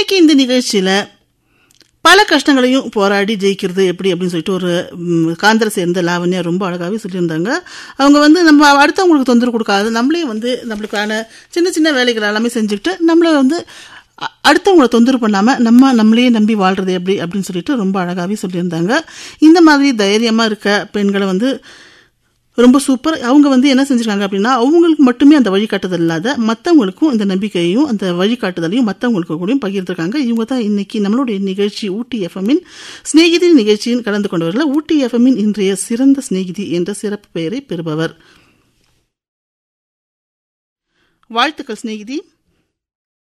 இன்னைக்கு இந்த நிகழ்ச்சியில பல கஷ்டங்களையும் போராடி ஜெயிக்கிறது எப்படி அப்படின்னு சொல்லிட்டு ஒரு ம், காந்தரை சேர்ந்த லாவண்யா ரொம்ப அழகாகவே சொல்லியிருந்தாங்க அவங்க வந்து நம்ம அடுத்தவங்களுக்கு தொந்தரவு கொடுக்காது நம்மளே வந்து நம்மளுக்கான சின்ன சின்ன வேலைகள் எல்லாமே செஞ்சுக்கிட்டு நம்மள வந்து அ- அடுத்தவங்கள தொந்தரவு பண்ணாம நம்ம நம்மளையே நம்பி வாழ்றது எப்படி அப்படின்னு சொல்லிட்டு ரொம்ப அழகாகவே சொல்லியிருந்தாங்க இந்த மாதிரி தைரியமா இருக்க பெண்களை வந்து ரொம்ப சூப்பர் அவங்க வந்து என்ன செஞ்சிருக்காங்க அப்படின்னா அவங்களுக்கு மட்டுமே அந்த வழிகாட்டுதல் இல்லாத மற்றவங்களுக்கும் இந்த நம்பிக்கையையும் அந்த வழிகாட்டுதலையும் மற்றவங்களுக்கு கூடயும் பகிர்ந்திருக்காங்க இவங்க தான் இன்னைக்கு நம்மளுடைய நிகழ்ச்சி ஊட்டி எஃப்எம்மின் சிநேகிதி நிகழ்ச்சியில் கலந்து கொண்டவர்கள் ஊட்டி எஃப்எம்மின் இன்றைய சிறந்த சிநேகிதி என்ற சிறப்பு பெயரை பெறுபவர் வாழ்த்துக்கள் சிநேகிதி